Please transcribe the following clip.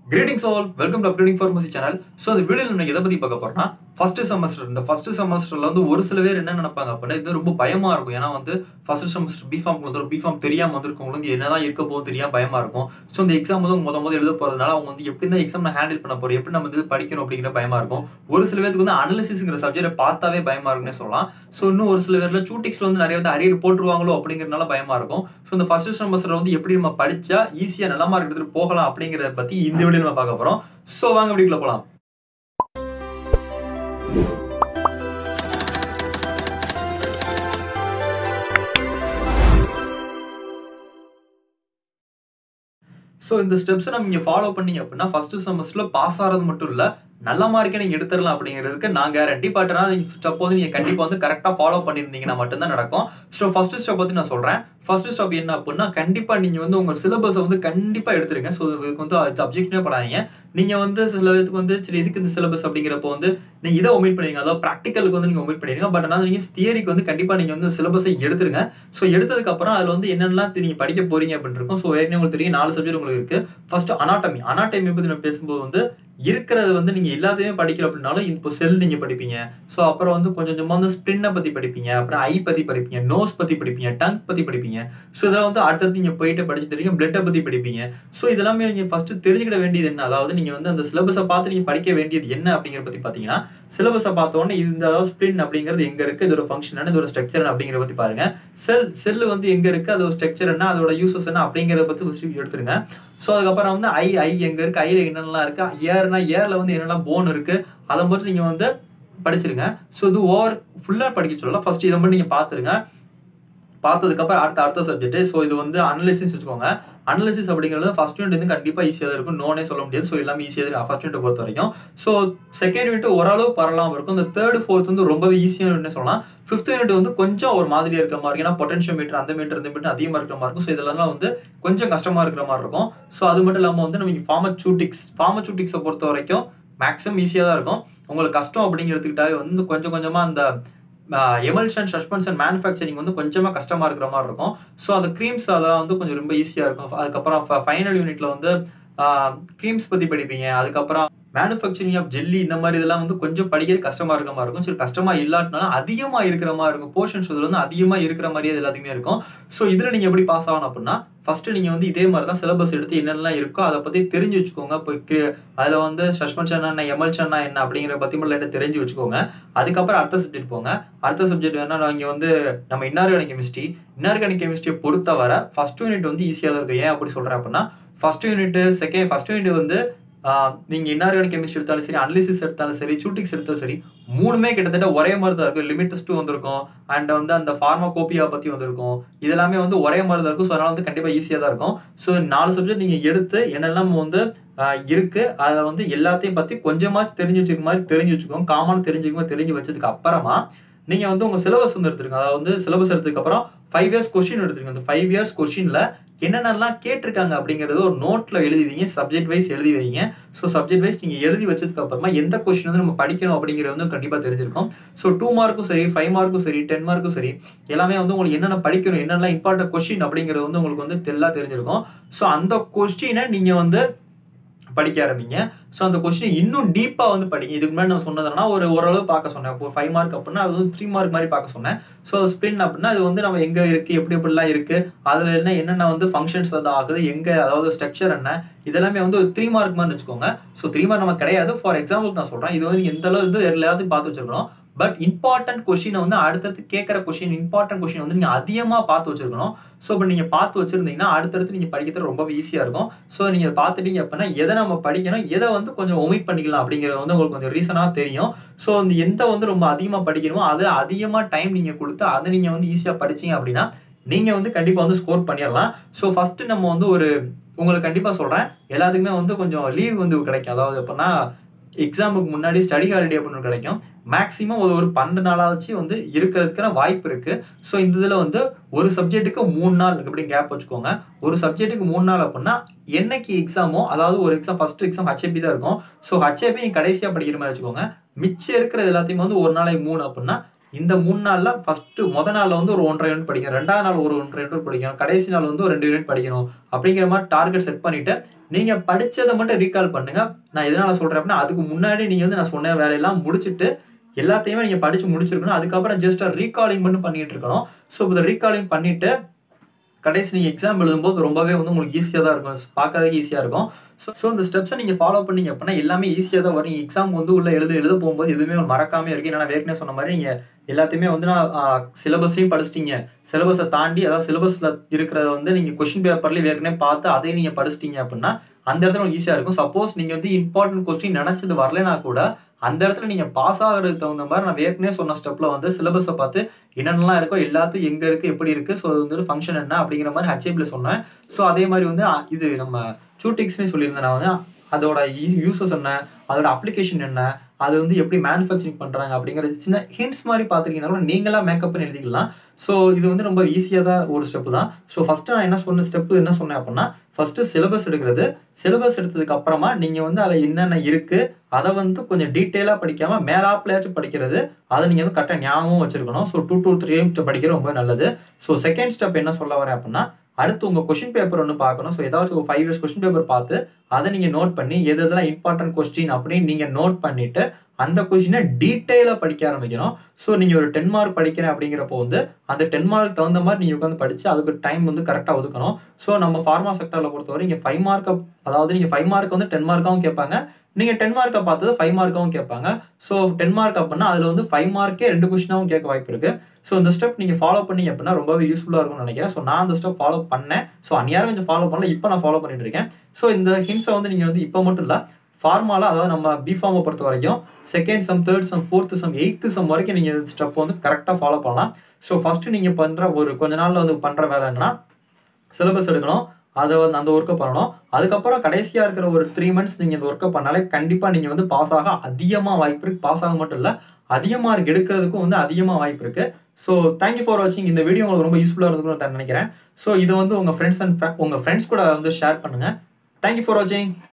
greetings all welcome to upgrading pharmacy channel so அந்த வீடியோவில் நம்ம எதை பற்றி பார்க்க போறோம்னா ஃபர்ஸ்ட் செமஸ்டர் இந்த ஃபர்ஸ்ட் செமஸ்டர்ல வந்து ஒரு சில பேர் என்ன நினைப்பாங்க அப்படின்னா இது ரொம்ப பயமா இருக்கும் ஏன்னா வந்து ஃபர்ஸ்ட் செமஸ்டர் பிஃபார்ம் வந்து பிஃபார்ம் தெரியாம வந்திருக்கவங்க வந்து என்னதான் இருக்க போகுது தெரியாம பயமா இருக்கும் ஸோ இந்த எக்ஸாம் வந்து முத முத எழுத போறதுனால அவங்க வந்து எப்படி தான் எக்ஸாம் ஹேண்டில் பண்ண போறோம் எப்படி நம்ம வந்து படிக்கணும் அப்படிங்கிற பயமா இருக்கும் ஒரு சில பேருக்கு வந்து அனாலிசிஸ்ங்கிற சப்ஜெக்ட் பார்த்தாவே பயமா இருக்குன்னே சொல்லலாம் ஸோ இன்னும் ஒரு சில பேர்ல சூட்டிக்ஸ்ல வந்து நிறைய வந்து அரியர் போட்டுருவாங்களோ அப்படிங்கறதுனால பயமா இருக்கும் ஸோ இந்த ஃபர்ஸ்ட் செமஸ்டர் வந்து எப்படி நம்ம படிச்சா ஈஸியா நல்ல மார்க் எடுத்துட்டு போகலாம் அப்படிங்கறத பத்தி இந்த வீடியோ நம்ம பார்க்க போறோம் ஸோ வாங்க வீடியோக்குள்ள போலாம் ஸோ இந்த ஸ்டெப்ஸை நம்ம இங்கே ஃபாலோ பண்ணீங்க அப்படின்னா ஃபர்ஸ்ட் செமஸ்டரில் பாஸ் ஆகிறது மட்டும் இல்லை நல்ல மார்க்கை நீங்கள் எடுத்துடலாம் அப்படிங்கிறதுக்கு நான் கேரண்டி பட் ஆனால் சப்போஸ் நீங்கள் கண்டிப்பாக வந்து கரெக்டாக ஃபாலோ பண்ணியிருந்தீங்கன்னா மட்டும்தான் நடக்கும் ஸோ ஃபர்ஸ்ட் ஸ்டெப் பற்றி நான் சொல்கிறேன் ஃபர்ஸ்ட் ஸ்டெப் என்ன அப்படின்னா கண்டிப்பாக நீங்கள் வந்து உங்கள் சிலபஸை வந்து கண்டிப்பாக எடுத்துருங்க ஸோ இதுக்கு வந்து சப்ஜெக்ட்னே படாதீங்க நீங்கள் வந்து சில இதுக்கு வந்து சரி இதுக்கு இந்த சிலபஸ் அப்படிங்கிறப்போ வந்து நீங்கள் இதை ஒமிட் பண்ணிடுங்க அதாவது ப்ராக்டிக்கலுக்கு வந்து நீங்கள் ஒமிட் பண்ணிடுங்க பட் ஆனால் நீங்கள் தியரிக்கு வந்து கண்டிப்பாக நீங்கள் வந்து சிலபஸை எடுத்துருங்க ஸோ எடுத்ததுக்கப்புறம் அதில் வந்து என்னென்னலாம் நீங்கள் படிக்க போறீங்க அப்படின்னு இருக்கும் ஸோ ஏற்கனவே உங்களுக்கு தெரியும் நாலு சப்ஜெக்ட் உங்களுக்கு இருக்கு ஃபர்ஸ்ட் அனாட்டமி அனாட்டமி பற்றி நம்ம பேசும்போது வந்து இருக்கிறது வந்து நீங்க எல்லாத்தையுமே படிக்கல அப்படின்னாலும் இப்போ செல் நீங்க படிப்பீங்க ஸோ அப்புறம் வந்து கொஞ்சம் கொஞ்சமா வந்து ஸ்பின்னை பத்தி படிப்பீங்க அப்புறம் ஐ பத்தி படிப்பீங்க நோஸ் பத்தி படிப்பீங்க டங் பத்தி படிப்பீங்க ஸோ இதெல்லாம் வந்து அடுத்தடுத்து நீங்க போயிட்டு படிச்சுட்டு இருக்கீங்க பிளட்டை பத்தி படிப்பீங்க ஸோ இதெல்லாமே நீங்க ஃபர்ஸ்ட் தெரிஞ்சுக்கிட வேண்டியது என்ன அதாவது நீங்க வந்து அந்த சிலபஸை பார்த்து நீங்க படிக்க வேண்டியது என்ன அப்படிங்கிற பத்தி பாத்தீங்கன்னா சிலபஸை பார்த்த உடனே இந்த அதாவது ஸ்பின் அப்படிங்கிறது எங்க இருக்கு இதோட ஃபங்க்ஷன் என்ன இதோட ஸ்ட்ரக்சர் அப்படிங்கிற பத்தி பாருங்க செல் செல் வந்து எங்க இருக்கு அதோட ஸ்ட்ரக்சர் என்ன அதோட யூசஸ் என்ன அப்படிங்கிறத பத்தி எடுத்துருங்க ஸோ அதுக்கப்புறம் வந்து ஐ ஐ எங்க இருக்கு ஐல என்னென்னலாம் இருக்கு ஏர்னா ஏர்ல வந்து என்னெல்லாம் போன் இருக்கு அதை மட்டும் நீங்க வந்து படிச்சிருங்க ஸோ இது ஓவர் ஃபுல்லா படிக்க சொல்லலாம் ஃபர்ஸ்ட் இதை மட்டும் நீங்க பாத்துருங்க பார்த்ததுக்கப்புறம் அடுத்த அடுத்த சப்ஜெக்ட் ஸோ இது வந்து அனலிசிஸ் வச்சுக்கோங்க அனலிசிஸ் அப்படிங்கிறது ஃபர்ஸ்ட் யூனிட் வந்து கண்டிப்பாக ஈஸியாக தான் இருக்கும் நோனே சொல்ல முடியாது ஸோ எல்லாமே ஈஸியாக இருக்கும் ஃபர்ஸ்ட் யூனிட் பொறுத்த வரைக்கும் ஸோ செகண்ட் யூனிட் ஓரளவு பரலாம் இருக்கும் இந்த தேர்ட் ஃபோர்த் வந்து ரொம்பவே ஈஸியாக யூனிட் சொல்லலாம் ஃபிஃப்த் யூனிட் வந்து கொஞ்சம் ஒரு மாதிரியா இருக்கிற மாதிரி ஏன்னா பொட்டன்ஷியல் மீட்டர் அந்த மீட்டர் இந்த மீட்டர் அதிகமாக இருக்கிற மாதிரி இருக்கும் ஸோ இதெல்லாம் வந்து கொஞ்சம் கஷ்டமா இருக்கிற மாதிரி இருக்கும் ஸோ அது மட்டும் இல்லாமல் வந்து நம்ம ஃபார்மச்சூட்டிக்ஸ் ஃபார்மச்சூட்டிக்ஸை பொறுத்த வரைக்கும் மேக்ஸிமம் ஈஸியாக தான் இருக்கும் உங்களுக்கு கஷ்டம் அப்படின்னு எடுத்துக்கிட்டாவே வந்து கொஞ்சம் கொஞ்சமாக அந்த எமல்ஷன் சஸ்பென்ஷன் மேனுஃபேக்சரிங் வந்து கொஞ்சமாக கஷ்டமாக இருக்கிற மாதிரி இருக்கும் ஸோ அந்த க்ரீம்ஸ் அதெல்லாம் வந்து கொஞ்சம் ரொம்ப ஈஸியாக இருக்கும் அதுக்கப்புறம் ஃபைனல் யூனிட்ல வந்து க்ரீம்ஸ் பற்றி படிப்பீங்க அதுக்கப்புறம் மேனுஃபேக்சரிங் ஆஃப் ஜெல்லி இந்த மாதிரி இதெல்லாம் வந்து கொஞ்சம் படிக்கிறது கஷ்டமா இருக்க மாதிரி இருக்கும் சரி கஷ்டமா இல்லாட்டினாலும் அதிகமா இருக்கிற மாதிரி இருக்கும் போர்ஷன்ஸ் இதுல வந்து அதிகமா இருக்கிற மாதிரியே இது எல்லாத்தையுமே இருக்கும் ஸோ இதுல நீங்க எப்படி பாஸ் ஆகணும் அப்படின்னா ஃபர்ஸ்ட் நீங்க வந்து இதே மாதிரி தான் சிலபஸ் எடுத்து என்னெல்லாம் இருக்கோ அதை பத்தி தெரிஞ்சு வச்சுக்கோங்க இப்போ அதுல வந்து சஸ்பென்ஷன் என்ன எமல்ஷன்னா என்ன அப்படிங்கிற பத்தி மட்டும் தெரிஞ்சு வச்சுக்கோங்க அதுக்கப்புறம் அடுத்த சப்ஜெக்ட் போங்க அடுத்த சப்ஜெக்ட் வேணா இங்க வந்து நம்ம இன்னார்கானிக் கெமிஸ்ட்ரி இன்னார்கானிக் கெமிஸ்ட்ரியை பொறுத்தவரை ஃபர்ஸ்ட் யூனிட் வந்து ஈஸியாக தான் இருக்கும் ஏன் அப்படி சொல்றேன் அப்படின்னா first unit second first unit வந்து நீங்க இன்ஆர்கானிக் கெமிஸ்ட்ரி எடுத்தாலும் சரி அனலிசிஸ் எடுத்தாலும் சரி சூட்டிக்ஸ் எடுத்தாலும் சரி மூணுமே கிட்டத்தட்ட ஒரே மாதிரி தான் இருக்கும் லிமிட் டூ வந்திருக்கும் அண்ட் வந்து அந்த ஃபார்மாகோபியா பத்தி வந்திருக்கும் இதெல்லாமே வந்து ஒரே மாதிரி தான் இருக்கும் ஸோ அதனால வந்து கண்டிப்பா ஈஸியா தான் இருக்கும் ஸோ நாலு சப்ஜெக்ட் நீங்க எடுத்து என்னெல்லாம் வந்து இருக்கு அதை வந்து எல்லாத்தையும் பத்தி கொஞ்சமாச்சும் தெரிஞ்சு வச்சுக்க மாதிரி தெரிஞ்சு வச்சுக்கோங்க காமன் தெரிஞ்சுக்க மாதிரி தெரிஞ்சு வச்சதுக்கு அப்புறமா நீங்க வந்து உங்க சிலபஸ் வந்து எடுத்துருங்க அதாவது வந்து சிலபஸ் எடுத்ததுக்கு அப்புறம் ஃபைவ் இயர்ஸ் கொஸ்டின் எடுத்துருங்க அந்த ஃபைவ் இயர்ஸ் கொஸ்டின்ல என்னென்னலாம் கேட்டிருக்காங்க அப்படிங்கறது ஒரு நோட்ல எழுதி வைங்க சப்ஜெக்ட் வைஸ் எழுதி வைங்க ஸோ சப்ஜெக்ட் வைஸ் நீங்க எழுதி வச்சதுக்கு அப்புறமா எந்த கொஸ்டின் வந்து நம்ம படிக்கணும் அப்படிங்கிறது வந்து கண்டிப்பா தெரிஞ்சிருக்கும் ஸோ டூ மார்க்கும் சரி ஃபைவ் மார்க்கும் சரி டென் மார்க்கும் சரி எல்லாமே வந்து உங்களுக்கு என்னென்ன படிக்கணும் என்னெல்லாம் இம்பார்ட்டன்ட் கொஸ்டின் அப்படிங்கிறது வந்து உங்களுக்கு வந்து தெல்லா தெரிஞ்சிருக்கும் ஸோ அந்த கொஸ்டினை நீங்க வந்து படிக்க ஆரம்பிங்க ஸோ அந்த கொஸ்டின் இன்னும் டீப்பாக வந்து படிங்க இதுக்கு முன்னாடி நான் சொன்னதுனா ஒரு ஓரளவு பார்க்க சொன்னேன் இப்போ ஃபைவ் மார்க் அப்படின்னா அது வந்து த்ரீ மார்க் மாதிரி பார்க்க சொன்னேன் ஸோ ஸ்பின் அப்படின்னா அது வந்து நம்ம எங்கே இருக்குது எப்படி எப்படிலாம் இருக்குது அதில் என்ன என்னென்ன வந்து ஃபங்க்ஷன்ஸ் அது ஆகுது எங்கே அதாவது ஸ்ட்ரக்சர் என்ன இதெல்லாமே வந்து ஒரு த்ரீ மார்க் மாதிரி வச்சுக்கோங்க ஸோ த்ரீ மார்க் நம்ம கிடையாது ஃபார் எக்ஸாம்பிள் நான் சொல்கிறேன் இது வந்து எந்த அளவு வந்து எல்லாத்தையும் பார்த்து வச்சிருக்கணும் பட் இம்பார்ட்டன்ட் கொஸ்டினை வந்து அடுத்தடுத்து கேட்குற கொஸ்டின் இம்பார்ட்டன்ட் கொஸ்டின் வந்து நீங்கள் அதிகமாக பார்த்து வச்சிருக்கணும் ஸோ இப்போ நீங்கள் பார்த்து வச்சிருந்தீங்கன்னா அடுத்தடுத்து நீங்கள் படிக்கிறது ரொம்ப ஈஸியாக இருக்கும் ஸோ நீங்கள் பார்த்துட்டீங்க அப்படின்னா எதை நம்ம படிக்கணும் எதை வந்து கொஞ்சம் ஒமிட் பண்ணிக்கலாம் அப்படிங்கிறது வந்து உங்களுக்கு கொஞ்சம் ரீசனாக தெரியும் ஸோ அந்த எந்த வந்து ரொம்ப அதிகமாக படிக்கணுமோ அதை அதிகமாக டைம் நீங்கள் கொடுத்து அதை நீங்கள் வந்து ஈஸியாக படிச்சீங்க அப்படின்னா நீங்கள் வந்து கண்டிப்பாக வந்து ஸ்கோர் பண்ணிடலாம் ஸோ ஃபர்ஸ்ட் நம்ம வந்து ஒரு உங்களுக்கு கண்டிப்பாக சொல்கிறேன் எல்லாத்துக்குமே வந்து கொஞ்சம் லீவ் வந்து கிடைக்கும் அதாவது எப்படின்னா எக்ஸாமுக்கு முன்னாடி ஸ்டடி ஹாலிடே அப்படின்னு கிடைக்கும் மேக்ஸிமம் ஒரு ஒரு பன்னெண்டு நாளாச்சு வந்து இருக்கிறதுக்கான வாய்ப்பு இருக்கு ஸோ இந்த இதில் வந்து ஒரு சப்ஜெக்ட்டுக்கு மூணு நாள் அப்படி கேப் வச்சுக்கோங்க ஒரு சப்ஜெக்ட்டுக்கு மூணு நாள் அப்படின்னா என்னைக்கு எக்ஸாமோ அதாவது ஒரு எக்ஸாம் ஃபர்ஸ்ட் எக்ஸாம் ஹச்ஏபி தான் இருக்கும் ஸோ ஹச்ஏபி கடைசியாக படிக்கிற மாதிரி வச்சுக்கோங்க மிச்சம் இருக்கிறது எல்லாத்தையும் வந்து ஒரு நாளைக்கு மூணு அப்படின்னா இந்த மூணு நாள்ல ஃபர்ஸ்ட் முத நாள்ல வந்து ஒரு ஒன்றரை யூனிட் படிக்கணும் ரெண்டாவது நாள் ஒரு ஒன்றரை யூனிட் படிக்கணும் கடைசி நாள் வந்து ஒரு ரெண்டு யூனிட் படிக்கணும் அப்படிங்கிற மாதிரி டார்கெட் செட் பண்ணிட்டு நீங்க படிச்சதை மட்டும் ரீகால் பண்ணுங்க நான் எதனால சொல்றேன் அப்படின்னா அதுக்கு முன்னாடி நீங்க வந்து நான் சொன்ன வேலையெல்லாம் முடிச்சுட்டு எல்லாத்தையுமே நீங்க படிச்சு முடிச்சிருக்கணும் அதுக்கப்புறம் ஜஸ்ட் ரீகாலிங் மட்டும் பண்ணிட்டு இருக்கணும் ஸோ இந்த ரீகாலிங் பண்ணிட்டு கடைசி நீங்கள் எக்ஸாம் எழுதும்போது ரொம்பவே வந்து உங்களுக்கு ஈஸியாக தான் இருக்கும் பார்க்கறதுக்கு ஈஸியாக இருக்கும் ஸோ ஸோ இந்த ஸ்டெப்ஸை நீங்கள் ஃபாலோ பண்ணீங்க அப்படின்னா எல்லாமே ஈஸியாக தான் வரும் எக்ஸாம் வந்து உள்ள எழுத எழுத போகும்போது எதுவுமே ஒரு மறக்காம இருக்கு ஏன்னா ஏற்கனவே சொன்ன மாதிரி நீங்கள் எல்லாத்தையுமே வந்து நான் சிலபஸையும் படிச்சிட்டீங்க சிலபஸை தாண்டி அதாவது சிலபஸில் இருக்கிறத வந்து நீங்கள் கொஸ்டின் பேப்பர்லேயே ஏற்கனவே பார்த்து அதையும் நீங்கள் படிச்சிட்டீங்க அப்படின்னா அந்த இடத்துல உங்களுக்கு ஈஸியாக இருக்கும் சப்போஸ் நீங்கள் வந்து இம்பார்ட்டன்ட் கொஸ்டின் நினச்சது வரலனா கூட அந்த இடத்துல நீங்க பாஸ் ஆகிறதுக்கு தகுந்த மாதிரி நான் ஏற்கனவே சொன்ன ஸ்டெப்ல வந்து சிலபஸை பார்த்து என்னென்னலாம் இருக்கோ எல்லாத்தையும் எங்க இருக்கு எப்படி இருக்கு ஸோ அது வந்து ஃபங்க்ஷன் என்ன அப்படிங்கிற மாதிரி ஹச்ஏபியில் சொன்னேன் ஸோ அதே மாதிரி வந்து அ, இது நம்ம சூட்டிக்ஸ்னே சொல்லியிருந்தேன் நான் வந்து அதோட யூசஸ் என்ன அதோட அப்ளிகேஷன் என்ன அது வந்து எப்படி மேனுஃபேக்சரிங் பண்றாங்க அப்படிங்கிற சின்ன ஹிண்ட்ஸ் மாதிரி பார்த்துருக்கீங்கன்னா கூட நீங்களா மேக்கப் பண்ணி எழுதிக்கலாம் ஸோ இது வந்து ரொம்ப ஈஸியாக தான் ஒரு ஸ்டெப் தான் ஸோ ஃபர்ஸ்ட் நான் என்ன சொன்ன ஸ்டெப் என்ன சொன்னேன் அப்படின்னா ஃபர்ஸ்ட் சிலபஸ் எடுக்கிறது சிலபஸ் எடுத்ததுக்கு அப்புறமா நீங்க வந்து அதில் என்னென்ன இருக்கு அதை வந்து கொஞ்சம் டீட்டெயிலாக படிக்காம மேலாப்லையாச்சும் படிக்கிறது அதை நீங்க வந்து கரெக்டாக ஞாபகம் வச்சிருக்கணும் ஸோ டூ டூ த்ரீ படிக்கிறது ரொம்ப நல்லது ஸோ செகண்ட் ஸ்டெப் என்ன சொல்ல வரேன் அப்படின்னா அடுத்து உங்க கொஸ்டின் பேப்பர் ஒன்று பார்க்கணும் ஸோ ஏதாச்சும் ஒரு ஃபைவ் இயர்ஸ் கொஸ்டின் பேப்பர் பார்த்து அதை நீங்க நோட் பண்ணி எது எதெல்லாம் இம்பார்ட்டன்ட் கொஸ்டின் அப்படின்னு நீங்க நோட் பண்ணிட்டு அந்த கொஸ்டினை டீட்டெயிலாக படிக்க ஆரம்பிக்கணும் ஸோ நீங்கள் ஒரு டென் மார்க் படிக்கிறேன் அப்படிங்கிறப்போ வந்து அந்த டென் மார்க் தகுந்த மாதிரி நீங்கள் உட்காந்து படித்து அதுக்கு டைம் வந்து கரெக்டாக ஒதுக்கணும் ஸோ நம்ம ஃபார்மா செக்டரில் பொறுத்தவரை இங்கே ஃபைவ் மார்க் அதாவது நீங்கள் ஃபைவ் மார்க் வந்து டென் மார்க்காகவும் கேட்பாங்க நீங்கள் டென் மார்க்கை பார்த்தது ஃபைவ் மார்க்காகவும் கேட்பாங்க ஸோ டென் மார்க் அப்படின்னா அதில் வந்து ஃபைவ் மார்க்கே ரெண்டு கொஸ்டினாகவும் கேட்க வாய்ப்பு இருக்கு ஸோ இந்த ஸ்டெப் நீங்கள் ஃபாலோ பண்ணீங்க அப்படின்னா ரொம்பவே யூஸ்ஃபுல்லாக இருக்கும்னு நினைக்கிறேன் ஸோ நான் அந்த ஸ்டெப் ஃபாலோ பண்ணேன் ஸோ அந்நியாரம் கொஞ்சம் ஃபாலோ பண்ணல இப்போ நான் ஃபாலோ பண்ணிட்டு இருக்கேன் ஸோ இந்த ஹிண்ட்ஸை வந்து நீங்கள் வந்து இப்போ மட்டும் இல்லை ஃபார்மால அதாவது நம்ம பிஃபார்மை பொறுத்த வரைக்கும் second sum third sum fourth sum eighth sum வரைக்கும் நீங்கள் ஸ்டெப் வந்து கரெக்டாக ஃபாலோ பண்ணலாம் ஸோ ஃபர்ஸ்ட் நீங்கள் பண்ணுற ஒரு கொஞ்ச நாள்ல வந்து பண்ணுற வேலை என்னன்னா சிலபஸ் எடுக்கணும் அதை வந்து அந்த ஒர்க்கை பண்ணணும் அதுக்கப்புறம் கடைசியாக இருக்கிற ஒரு த்ரீ மந்த்ஸ் நீங்கள் இந்த ஒர்க்கை பண்ணாலே கண்டிப்பாக நீங்கள் வந்து பாஸ் ஆக அதிகமாக வாய்ப்பு இருக்கு பாஸ் ஆக மட்டும் இல்லை அதிக மார்க் எடுக்கிறதுக்கும் வந்து அதிகமாக வாய்ப்பு இருக்கு ஸோ தேங்க்யூ ஃபார் வாட்சிங் இந்த வீடியோ உங்களுக்கு ரொம்ப யூஸ்ஃபுல்லாக இருக்கும்னு நான் நினைக்கிறேன் ஸோ இதை வந்து உங்கள் ஃப்ரெண்ட்ஸ் அண்ட் உங்கள் ஃப்ரெண்ட்ஸ் கூட வந்து ஷேர் பண்ணுங்க தேங்க்யூ ஃபார் வாட்சிங்